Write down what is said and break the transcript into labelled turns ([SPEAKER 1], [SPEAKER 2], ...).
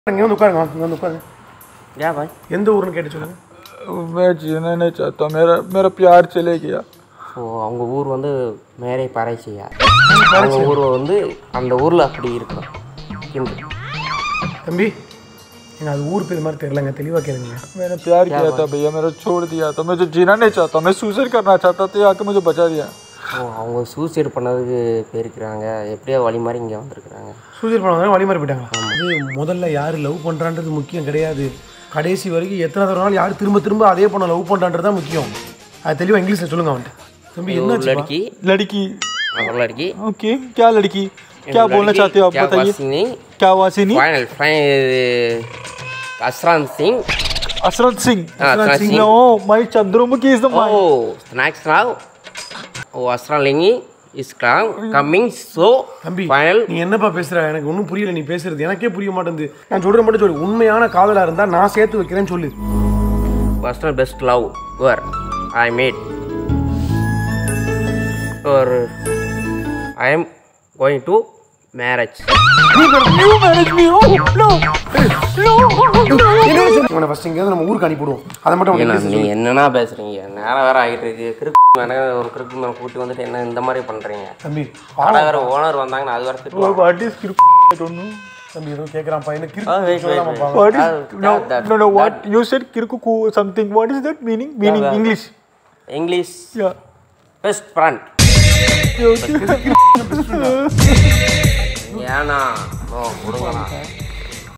[SPEAKER 1] இங்கே வந்து உட்காருங்க இங்கே வந்து உட்காருங்க
[SPEAKER 2] क्या भाई
[SPEAKER 1] எந்த ஊருன்னு கேட்டு சொல்லுங்க
[SPEAKER 3] मैं जीना नहीं चाहता मेरा मेरा प्यार चले गया
[SPEAKER 2] ஸோ அவங்க ஊர் வந்து மேரே பறைச்சியா அவங்க ஊர் வந்து அந்த ஊரில் அப்படி இருக்கும் இன்று
[SPEAKER 1] தம்பி எனக்கு அது ஊர் பேர் மாதிரி தெரியலங்க தெளிவாக கேளுங்க
[SPEAKER 3] मैंने प्यार किया था भैया मेरा छोड़ दिया था मैं जो जीना नहीं चाहता मैं सुसाइड करना चाहता था आके मुझे बचा दिया
[SPEAKER 2] ஓ அவங்க சூசைட் பண்ணதுக்கு போயிருக்கிறாங்க எப்படியோ வழி மாதிரி இங்கே வந்திருக்கிறாங்க
[SPEAKER 1] சூசைட் பண்ணவங்க வழி மாறி போயிட்டாங்களா அது முதல்ல யார் லவ் பண்ணுறான்றது முக்கியம் கிடையாது கடைசி வரைக்கும் எத்தனை தடவை நாள் யார் திரும்ப திரும்ப அதே பொண்ணை லவ் பண்ணுறான்றது தான் முக்கியம் அது தெளிவாக இங்கிலீஷில் சொல்லுங்க அவன்கிட்ட தம்பி
[SPEAKER 2] ஒரு
[SPEAKER 1] என்னாச்சு
[SPEAKER 2] लड़की
[SPEAKER 3] लड़की
[SPEAKER 2] और लड़की
[SPEAKER 3] ओके क्या लड़की क्या बोलना चाहते हो आप
[SPEAKER 2] क्या
[SPEAKER 3] बताइए
[SPEAKER 2] वासिनी
[SPEAKER 3] क्या वासिनी
[SPEAKER 2] फाइनल फाइनल असरान सिंह
[SPEAKER 3] असरत सिंह
[SPEAKER 2] हाँ, Asrat Singh
[SPEAKER 3] no my Chandramukhi is the my
[SPEAKER 2] Oh, next now. Oh, Asran Lingi is come, coming so
[SPEAKER 1] தம்பி
[SPEAKER 2] final.
[SPEAKER 1] நீ என்னப்பா பேசுற எனக்கு ஒன்றும் புரியல நீ பேசுறது எனக்கே புரிய மாட்டேங்குது நான் சொல்ற மட்டும் சொல்லு உண்மையான காதலா இருந்தா நான் சேர்த்து வைக்கிறேன்னு சொல்லு
[SPEAKER 2] Personal best love where I made. Or I am going to marriage.
[SPEAKER 3] you manage me oh no no
[SPEAKER 1] இவனை ஃபர்ஸ்ட் இங்கேருந்து நம்ம ஊருக்கு அனுப்பிவிடுவோம் அதை மட்டும்
[SPEAKER 2] ஏன்னா
[SPEAKER 1] அவனுக்கு
[SPEAKER 2] நீ என்னன்னா பேசுறீங்க நேரம் வேற ஆகிட்டு இருக்கு கிறுக்கு மேலே ஒரு கிறுக்கு மேலே கூட்டி வந்துட்டு என்ன இந்த மாதிரி பண்றீங்க
[SPEAKER 1] தம்பி
[SPEAKER 2] கடை வேற ஓனர் வந்தாங்கன்னா அது வேற திட்டுவாங்க.
[SPEAKER 3] what is kirk i don't know
[SPEAKER 1] தம்பி ஏதோ கேட்குறான் பையனை
[SPEAKER 2] Ah, wait, wait,
[SPEAKER 1] கிறுக்கு
[SPEAKER 2] wait.
[SPEAKER 3] what is
[SPEAKER 2] That-
[SPEAKER 3] no
[SPEAKER 2] that- that-
[SPEAKER 3] no no what you said kirku something what is that meaning meaning
[SPEAKER 2] yeah.
[SPEAKER 3] english
[SPEAKER 2] English
[SPEAKER 3] yeah
[SPEAKER 2] best friend. ஏன்னா ஓ கொடுங்கண்ணா